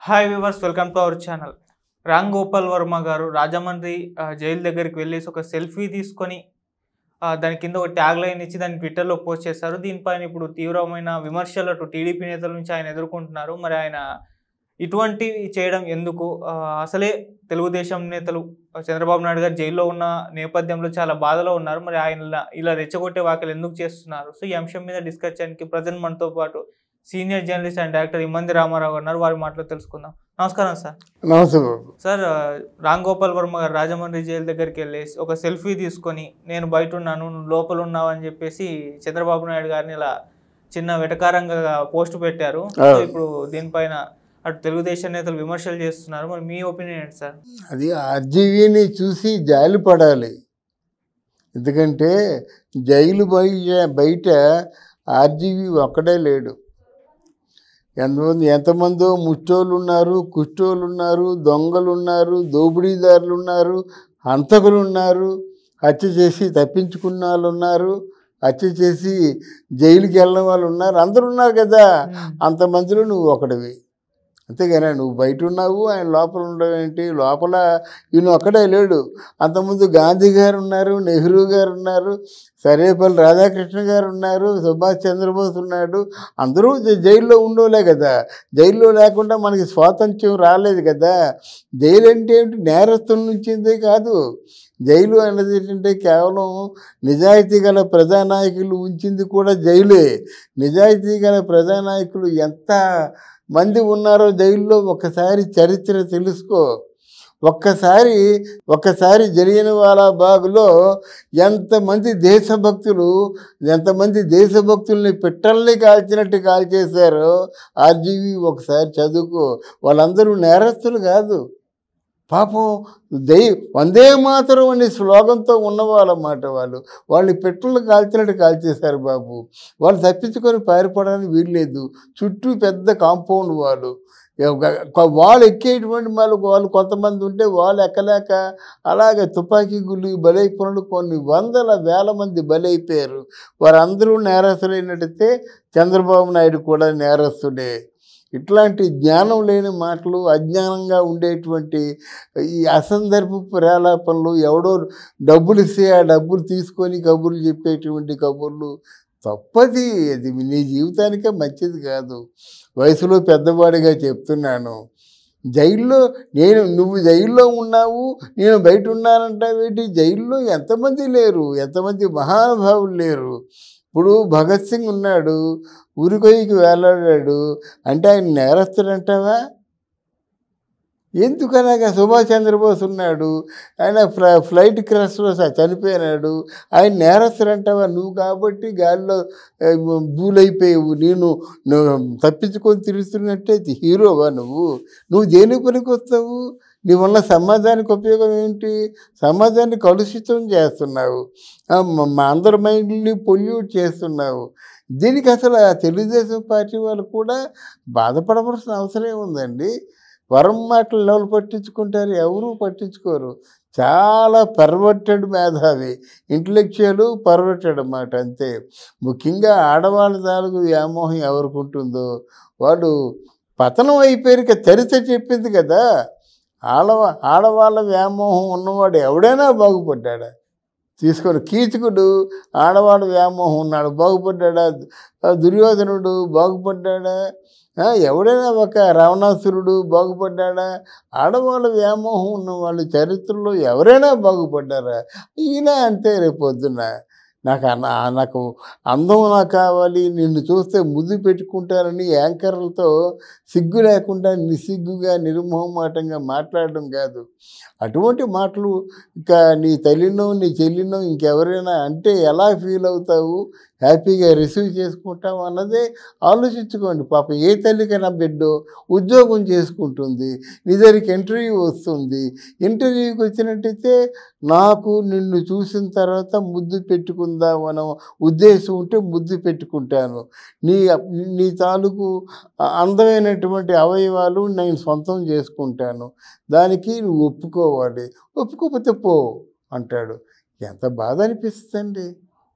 Hi viewers welcome to our channel Ram Gopal Varma garu Rajahmundry ఆ, jail దగ్గరికి వెళ్ళేసి ఒక సెల్ఫీ తీసుకొని ఆ, దాని కింద ఒక ట్యాగ్ లైన్ ఇచ్చి దాన్ని ట్విట్టర్లో పోస్ట్ చేశారు దీనిపైన ఇప్పుడు తీవ్రమైన విమర్శలు అటు టీడీపీ నేతల నుంచి ఆయన ఎదుర్కొంటున్నారు మరి ఆయన ఇటువంటివి చేయడం ఎందుకు ఆ, అసలే తెలుగుదేశం నేతలు ఆ, చంద్రబాబు నాయుడు గారు జైల్లో ఉన్న నేపథ్యంలో చాలా బాధలో ఉన్నారు మరి ఆయన ఇలా- ఇలా రెచ్చగొట్టే వ్యాఖ్యలు ఎందుకు చేస్తున్నారు సో ఈ అంశం మీద డిస్కస్ చేయడానికి ప్రజెంట్ మనతో పాటు senior journalist and director Immandi Ramarao ఉన్నారు వారి మాటలో తెలుసుకుందాం నమస్కారం సార్ నమస్తే బాబు సార్ ఆ, రామ్ గోపాల్ వర్మ గారు రాజమండ్రి జైలు దగ్గరికి వెళ్ళేసి ఒక సెల్ఫీ తీసుకొని నేను బయట ఉన్నాను నువ్వు లోపల ఉన్నావు అని చెప్పేసి చంద్రబాబు నాయుడు గారిని ఇలా చిన్న వెటకారంగా పోస్ట్ పెట్టారు సో అవును. ఇప్పుడు దీనిపైన అటు తెలుగుదేశం నేతలు విమర్శలు చేస్తున్నారు మరి మీ ఒపీనియన్ ఏంటి సార్ అది ఆర్జీవీని చూసి జాలి పడాలి ఎందుకంటే జైలు బయట బయట ఆర్జీవీ ఒక్కడే లేడు ఎంతమంది ఎంతమందో ముష్టోళ్ళు ఉన్నారు కుష్టోళ్ళు ఉన్నారు దొంగలు ఉన్నారు దోపిడీదారులు ఉన్నారు హంతకులు ఉన్నారు హత్య చేసి తప్పించుకున్న వాళ్ళు ఉన్నారు హత్య చేసి జైలుకి వెళ్ళిన వాళ్ళు ఉన్నారు అందరూ ఉన్నారు కదా అంతమందిలో నువ్వు ఒకటివి అంతేగానే నువ్వు బయట ఉన్నావు ఆయన లోపల ఉండవు ఏంటి లోపల ఈయన ఒక్కడే లేడు అంతకుముందు గాంధీ గారు ఉన్నారు నెహ్రూ గారు ఉన్నారు సరేపల్లి రాధాకృష్ణ గారు ఉన్నారు సుభాష్ చంద్రబోస్ ఉన్నాడు అందరూ జై- జైల్లో ఉండోలే కదా జైల్లో లేకుండా మనకి స్వాతంత్ర్యం రాలేదు కదా జైలు అంటే ఏమిటి నేరస్తుల నుంచిందే కాదు జైలు అన్నది ఏంటంటే కేవలం నిజాయితీ గల ప్రజానాయకులు ఉంచింది కూడా జైలే నిజాయితీ గల ప్రజానాయకులు ఎంత మంది ఉన్నారో జైల్లో ఒక్కసారి చరిత్ర తెలుసుకో ఒక్కసారి ఒక్కసారి జరిగిన వాళ్ళ బాగులో ఎంతమంది దేశభక్తులు ఎంతమంది దేశభక్తుల్ని పిట్టల్ని కాల్చినట్టు కాల్చేశారో ఆర్జీవి ఒకసారి చదువుకో వాళ్ళందరూ నేరస్తులు కాదు పాపం దై వందే మాతరం అనే స్లోగన్తో ఉన్నవాళ్ళన్నమాట వాళ్ళు వాళ్ళని పెట్రోల్ కాల్చినట్టు కాల్చేశారు బాబు వాళ్ళు తప్పించుకొని పారిపోవడానికి వీల్లేదు చుట్టూ పెద్ద కాంపౌండ్ వాళ్ళు ఒక- వాళ్ళు ఎక్కేటువంటి వాళ్ళు వాళ్ళు కొంతమంది ఉంటే వాళ్ళు ఎక్కలేక అలాగే తుపాకీ గుళ్ళు బలైపోయిన కొన్ని వందల వేల మంది బలైపోయారు వారందరూ నేరస్తులైనట్టయితే చంద్రబాబు నాయుడు కూడా నేరస్తుడే ఇట్లాంటి జ్ఞానం లేని మాటలు అజ్ఞానంగా ఉండేటువంటి ఈ అసందర్భ ప్రేలాపనలు ఎవడో డబ్బులు ఇస్తే ఆ డబ్బులు తీసుకొని కబుర్లు చెప్పేటువంటి కబుర్లు తప్పది అది నీ జీవితానికే మంచిది కాదు వయసులో పెద్దవాడిగా చెప్తున్నాను జైల్లో నేను నువ్వు జైల్లో ఉన్నావు నేను బయట ఉన్నానంటావేంటి జైల్లో ఎంతమంది లేరు ఎంతమంది మహానుభావులు లేరు ఇప్పుడు భగత్ సింగ్ ఉన్నాడు ఉరికొయ్యకి వేలాడాడు అంటే ఆయన నేరస్తుడంటావా ఎందుకు అలాగా సుభాష్ చంద్రబోస్ ఉన్నాడు ఆయన ఫ్లై ఫ్లైట్ క్రాష్లో స- చనిపోయినాడు ఆయన నేరస్తుడంటావా నువ్వు కాబట్టి గాలిలో ఆ, బూలైపోయావు నేను నువ్వు తప్పించుకొని తిరుగుతున్నట్టే హీరోవా నువ్వు నువ్వు దేనికి పనికొస్తావు నీ వల్ల సమాజానికి ఉపయోగం ఏంటి సమాజాన్ని కలుషితం చేస్తున్నావు ఆ, మ- మా అందరి మైండ్ని పొల్యూట్ చేస్తున్నావు దీనికి అసలు ఆ తెలుగుదేశం పార్టీ వాళ్ళు కూడా బాధపడవలసిన అవసరం ఉందండి వరం మాటలు ఎవరు పట్టించుకుంటారు ఎవరు పట్టించుకోరు చాలా పర్వర్టెడ్ మేధావి ఇంటలెక్చువల్ పర్వర్టెడ్ అన్నమాట అంతే ముఖ్యంగా ఆడవాళ్ళ తాలూకు వ్యామోహం ఎవరికి ఉంటుందో వాడు పతనం అయిపోయారు ఇక చరిత్ర చెప్పింది కదా ఆడవా ఆడవాళ్ళ వ్యామోహం ఉన్నవాడు ఎవడైనా బాగుపడ్డాడా తీసుకొని కీచకుడు ఆడవాళ్ళ వ్యామోహం ఉన్నాడు బాగుపడ్డాడా ఆ దుర్యోధనుడు బాగుపడ్డాడా ఆ, ఎవడైనా ఒక రావణాసురుడు బాగుపడ్డాడా ఆడవాళ్ళ వ్యామోహం ఉన్న వాళ్ళు చరిత్రలో ఎవరైనా బాగుపడ్డారా ఈయన అంతే రేపు పొద్దున్న నాకు అన్న నాకు అందం నాకు కావాలి నిన్ను చూస్తే ముద్దు పెట్టుకుంటానని యాంకర్లతో సిగ్గు లేకుండా నిస్సిగ్గుగా నిర్మోహమాటంగా మాట్లాడడం కాదు అటువంటి మాటలు ఇంకా నీ తల్లినో నీ చెల్లినో ఇంకెవరైనా అంటే ఎలా ఫీల్ అవుతావు హ్యాపీగా రిసీవ్ చేసుకుంటావు అన్నదే ఆలోచించుకోండి పాప ఏ తల్లికైనా బిడ్డో ఉద్యోగం చేసుకుంటుంది నీ దగ్గరికి ఇంటర్వ్యూ వస్తుంది ఇంటర్వ్యూకి వచ్చినట్టయితే నాకు నిన్ను చూసిన తర్వాత ముద్దు పెట్టుకుందాం అన్న ఉద్దేశం ఉంటే ముద్దు పెట్టుకుంటాను నీ నీ తాలూకు అందమైనటువంటి అవయవాలు నేను సొంతం చేసుకుంటాను దానికి నువ్వు ఒప్పుకోవాలి ఒప్పుకోకపోతే పో అంటాడు ఎంత బాధ అనిపిస్తుందండి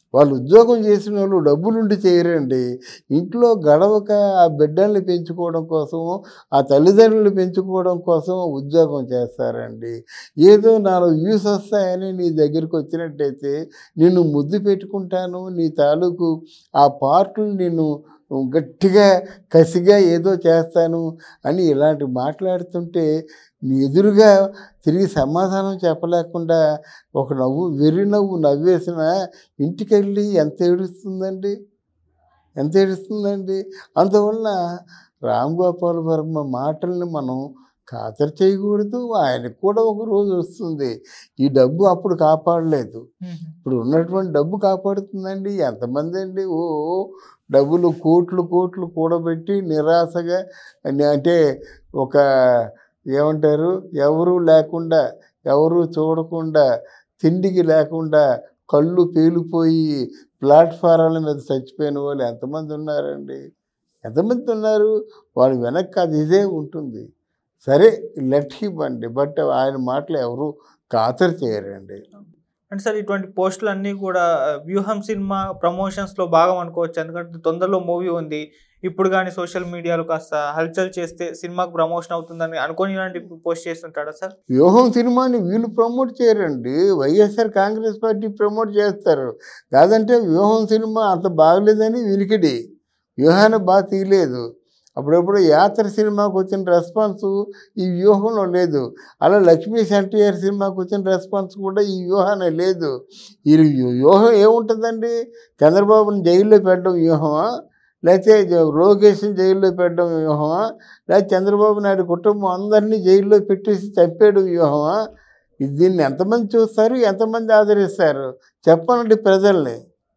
వాళ్ళు ఉద్యోగం చేసిన వాళ్ళు డబ్బులుండి చేయరండి ఇంట్లో గడవక ఆ బిడ్డల్ని పెంచుకోవడం కోసం ఆ తల్లిదండ్రులు పెంచుకోవడం కోసం ఉద్యోగం చేస్తారండి ఏదో నాలుగు వ్యూస్ వస్తాయని నీ దగ్గరికి వచ్చినట్టయితే నిన్ను ముద్దు పెట్టుకుంటాను నీ తాలూకు ఆ పార్టులు నిన్ను గట్టిగా కసిగా ఏదో చేస్తాను అని ఇలాంటి మాట్లాడుతుంటే నీ ఎదురుగా తిరిగి సమాధానం చెప్పలేకుండా ఒక నవ్వు వెర్రి నవ్వు నవ్వేసిన ఇంటికి వెళ్ళి ఎంత ఏడుస్తుందండి ఎంత ఏడుస్తుందండి అందువల్ల రామ్ గోపాల్ వర్మ మాటల్ని మనం ఖాతరు చేయకూడదు ఆయనకు కూడా ఒక రోజు వస్తుంది ఈ డబ్బు అప్పుడు కాపాడలేదు ఇప్పుడు ఉన్నటువంటి డబ్బు కాపాడుతుందండి ఎంతమంది అండి ఓ డబ్బులు కోట్లు కోట్లు కూడబెట్టి నిరాశగా అని- అంటే ఒక ఏమంటారు ఎవరు లేకుండా ఎవరు చూడకుండా తిండికి లేకుండా కళ్ళు పేలిపోయి ప్లాట్ఫారాల మీద చచ్చిపోయిన వాళ్ళు ఎంతమంది ఉన్నారండి ఎంతమంది ఉన్నారు వాళ్ళ వెనక్కి అది ఇదే ఉంటుంది సరే లెట్ ఇవ్వండి బట్ ఆయన మాటలు ఎవరు ఖాతరు చేయరండి అంటే సార్ ఇటువంటి పోస్టులు అన్నీ కూడా ఆ, వ్యూహం సినిమా ప్రమోషన్స్ లో భాగం అనుకోవచ్చు ఎందుకంటే తొందరలో మూవీ ఉంది ఇప్పుడు కానీ సోషల్ మీడియాలో కాస్త హల్చల్ చేస్తే సినిమాకు ప్రమోషన్ అవుతుందని అనుకొని ఇలాంటి పోస్ట్ చేస్తుంటాడా సార్ వ్యూహం సినిమాని వీళ్ళు ప్రమోట్ చేయరండి వైఎస్ఆర్ కాంగ్రెస్ పార్టీ ప్రమోట్ చేస్తారు కాదంటే వ్యూహం సినిమా అంత బాగలేదని వినికిడి వ్యూహాన్ని బాగా తీయలేదు అప్పుడప్పుడు యాత్ర సినిమాకు వచ్చిన రెస్పాన్స్ ఈ వ్యూహంలో లేదు అలా లక్ష్మీ ఎన్టీఆర్ సినిమాకు వచ్చిన రెస్పాన్స్ కూడా ఈ వ్యూహానే లేదు ఈ వ్యూహం ఏముంటుందండి చంద్రబాబుని జైల్లో పెట్టడం వ్యూహమా లేకపోతే జ- లోకేష్ని జైల్లో పెట్టడం వ్యూహమా లేకపోతే చంద్రబాబు నాయుడు కుటుంబం అందరినీ జైల్లో పెట్టేసి చంపేయడం వ్యూహమా ఇది దీన్ని ఎంతమంది చూస్తారు ఎంతమంది ఆదరిస్తారు చెప్పనండి ప్రజల్ని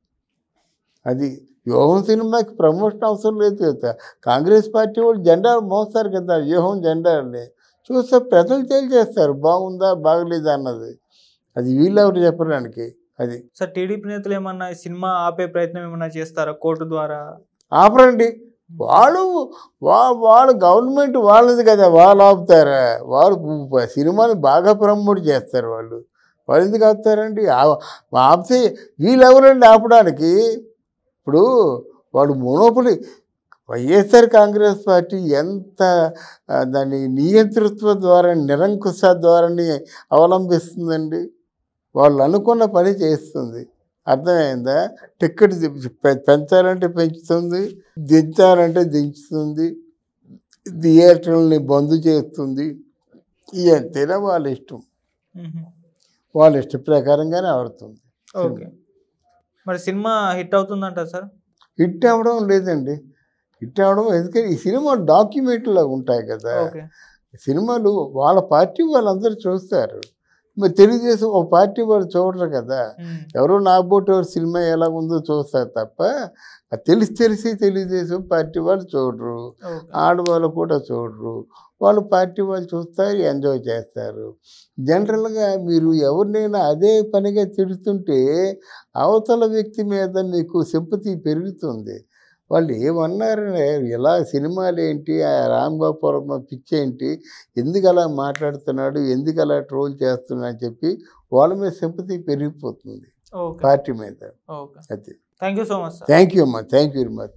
అది వ్యూహం సినిమాకి ప్రమోషన్ అవసరం లేదు కదా కాంగ్రెస్ పార్టీ వాళ్ళు జెండా మోస్తారు కదా వ్యూహం జెండాని చూస్తే ప్రజలు తేల్చేస్తారు బాగుందా బాగలేదా అన్నది అది వీళ్ళెవరు చెప్పడానికి అది సార్ టీడీపీ నేతలు ఏమన్నా ఈ సినిమా ఆపే ప్రయత్నం ఏమన్నా చేస్తారా కోర్టు ద్వారా ఆపరండి వాళ్ళు వా వాళ్ళు గవర్నమెంట్ వాళ్ళది కదా వాళ్ళు ఆపుతారా వాళ్ళు ప- సినిమాని బాగా ప్రమోట్ చేస్తారు వాళ్ళు వాళ్ళు ఎందుకు ఆపుతారండి ఆ- ఆపితే వీళ్ళెవరండి ఆపడానికి ఇప్పుడు వాడు మోనోపలి వైఎస్ఆర్ కాంగ్రెస్ పార్టీ ఎంత ఆ, దాని నియంతృత్వ ద్వారా నిరంకుశ ధోరణి అవలంబిస్తుందండి వాళ్ళు అనుకున్న పని చేస్తుంది అర్థమైందా టికెట్ ది- పె- పెంచాలంటే పెంచుతుంది దించాలంటే దించుతుంది థియేటర్లని బంద్ చేస్తుంది ఇదంతేనా వాళ్ళ ఇష్టం మ్మ్. వాళ్ళ ఇష్ట ప్రకారంగానే ఆడుతుంది ఓకే మరి సినిమా హిట్ అవుతుందంట సార్ హిట్ అవ్వడం లేదండి హిట్ అవ్వడం ఎందుకంటే ఈ సినిమా డాక్యుమెంటరీలో ఉంటాయి కదా ఓకే సినిమాలు వాళ్ళ పార్టీ వాళ్ళందరూ చూస్తారు మరి తెలుగుదేశం ఒక పార్టీ వాళ్ళు చూడరు కదా మ్మ్. ఎవరో నాబోటి సినిమా ఎలా ఉందో చూస్తారు తప్ప అది తెలిసి తెలిసి తెలుగుదేశం పార్టీ వాళ్ళు చూడరు ఓకే ఆడవాళ్ళు కూడా చూడరు వాళ్ళు పార్టీ వాళ్ళు చూస్తారు ఎంజాయ్ చేస్తారు జనరల్గా మీరు ఎవరినైనా అదే పనిగా తిడుతుంటే అవతల వ్యక్తి మీద మీకు సింపతి పెరుగుతుంది వాళ్ళు ఏమన్నారనే ఇలా సినిమాలు ఏంటి ఆ రాంబాపురం పిచ్చేంటి ఎందుకు అలా మాట్లాడుతున్నాడు ఎందుకు అలా ట్రోల్ చేస్తున్నా అని చెప్పి వాళ్ళ మీద సింపతి పెరిగిపోతుంది ఓకే పార్టీ మీద ఓకే అది thank you so much sir thank you అమ్మా థ్యాంక్ యూ వెరీ మచ్